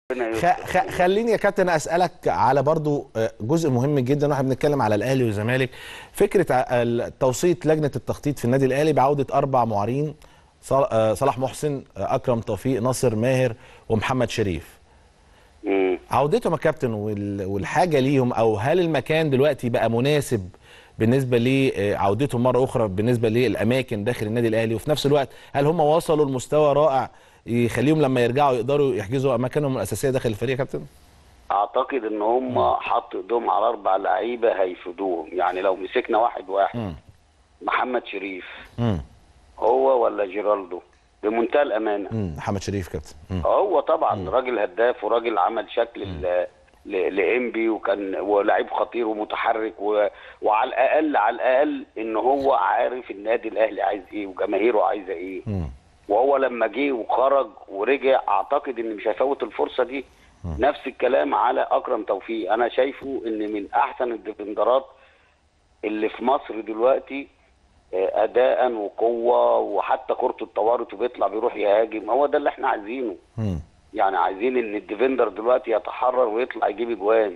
ربنا خ... يستر. خ... خليني يا كابتن اسالك على برضو آه، جزء مهم جدا واحنا بنتكلم على الاهلي والزمالك فكره ع- ال- توصيه لجنه التخطيط في النادي الاهلي بعوده اربع معارين صل- آه، صلاح محسن آه، اكرم توفيق ناصر ماهر ومحمد شريف مم. عودتهم يا كابتن وال... والحاجه ليهم او هل المكان دلوقتي بقى مناسب بالنسبه لعودتهم مره اخرى بالنسبه للاماكن داخل النادي الاهلي وفي نفس الوقت هل هم وصلوا لمستوى رائع يخليهم لما يرجعوا يقدروا يحجزوا اماكنهم الاساسيه داخل الفريق يا كابتن؟ اعتقد ان هم حطوا ايدهم على اربع لعيبه هيفيدوهم يعني لو مسكنا واحد واحد مم. محمد شريف امم هو ولا جيرالدو بمنتهى الامانه امم محمد شريف كابتن مم. هو طبعا راجل هداف وراجل عمل شكل ل- ل- لانبي وكان ولاعيب خطير ومتحرك و... وعلى الاقل على الاقل ان هو عارف النادي الاهلي عايز ايه وجماهيره عايزه ايه مم. وهو لما جه وخرج ورجع اعتقد ان مش هيفوت الفرصه دي نفس الكلام على اكرم توفيق انا شايفه ان من احسن الديفندرات اللي في مصر دلوقتي آه، اداء وقوه وحتى كرة التوارث وبيطلع بيروح يهاجم هو ده اللي احنا عايزينه مم. يعني عايزين ان الديفندر دلوقتي يتحرر ويطلع يجيب اجوان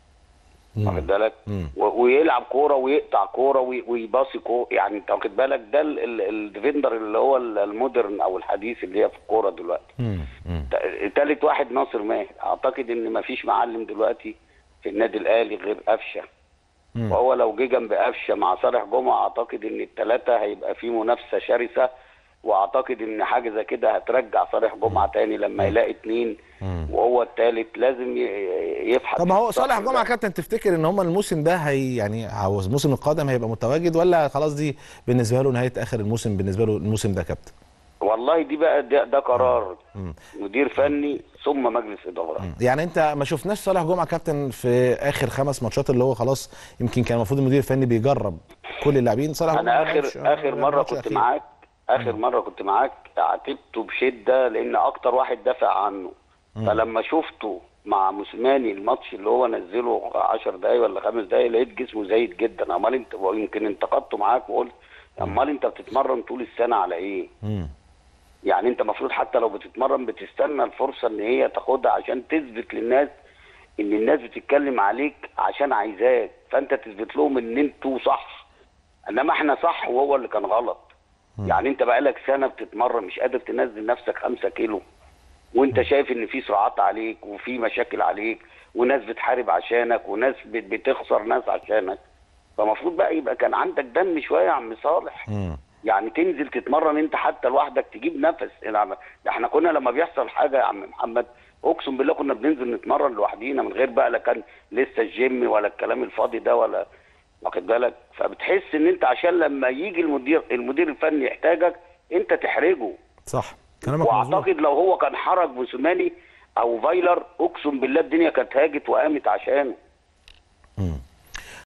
واخد بالك مم. و- ويلعب كوره ويقطع كوره وي- ويباصي كوره يعني انت واخد بالك ده ال- ال- الديفندر اللي هو ال- المودرن او الحديث اللي هي في الكوره دلوقتي مم. مم. ت- تالت واحد ناصر ماهر اعتقد ان مفيش معلم دلوقتي في النادي الاهلي غير قفشه مم. وهو لو جه جنب قفشه مع صالح جمعه اعتقد ان الثلاثه هيبقى في منافسه شرسه واعتقد ان حاجه زي كده هترجع صالح جمعه تاني لما يلاقي اتنين وهو الثالث لازم ي- يفحص طب ما هو الصح صالح ده. جمعه كابتن تفتكر ان هم الموسم ده هي يعني عاوز الموسم القادم هيبقى متواجد ولا خلاص دي بالنسبه له نهايه اخر الموسم بالنسبه له الموسم ده كابتن؟ والله دي بقى ده, ده قرار مدير فني ثم مجلس اداره يعني انت ما شفناش صالح جمعه كابتن في اخر خمس ماتشات اللي هو خلاص يمكن كان المفروض المدير الفني بيجرب كل اللاعبين صالح انا جمعة ما اخر لعبش- آه، اخر ما مره لعبش كنت أخير. معاك اخر مره كنت معاك عاتبته بشده لان اكتر واحد دافع عنه فلما شفته مع موسيماني الماتش اللي هو نزله 10 دقايق ولا خمس دقايق لقيت جسمه زايد جدا امال انت ويمكن انتقدته معاك وقلت امال انت بتتمرن طول السنه على ايه؟ مم. يعني انت المفروض حتى لو بتتمرن بتستنى الفرصه ان هي تاخدها عشان تثبت للناس ان الناس بتتكلم عليك عشان عايزاك فانت تثبت لهم ان انتوا صح انما احنا صح وهو اللي كان غلط يعني انت بقالك سنه بتتمرن مش قادر تنزل نفسك خمسة كيلو وانت شايف ان في صراعات عليك وفي مشاكل عليك وناس بتحارب عشانك وناس بت- بتخسر ناس عشانك فمفروض بقى يبقى كان عندك دم شويه يا عم صالح مم. يعني تنزل تتمرن انت حتى لوحدك تجيب نفس يعني ده احنا كنا لما بيحصل حاجه يا عم محمد اقسم بالله كنا بننزل نتمرن لوحدينا من غير بقى لا كان لسه الجيم ولا الكلام الفاضي ده ولا واخد بالك فبتحس ان انت عشان لما يجي المدير المدير الفني يحتاجك انت تحرجه صح كلامك مظبوط واعتقد لو هو كان حرج موسيماني او فايلر اقسم بالله الدنيا كانت هاجت وقامت عشانه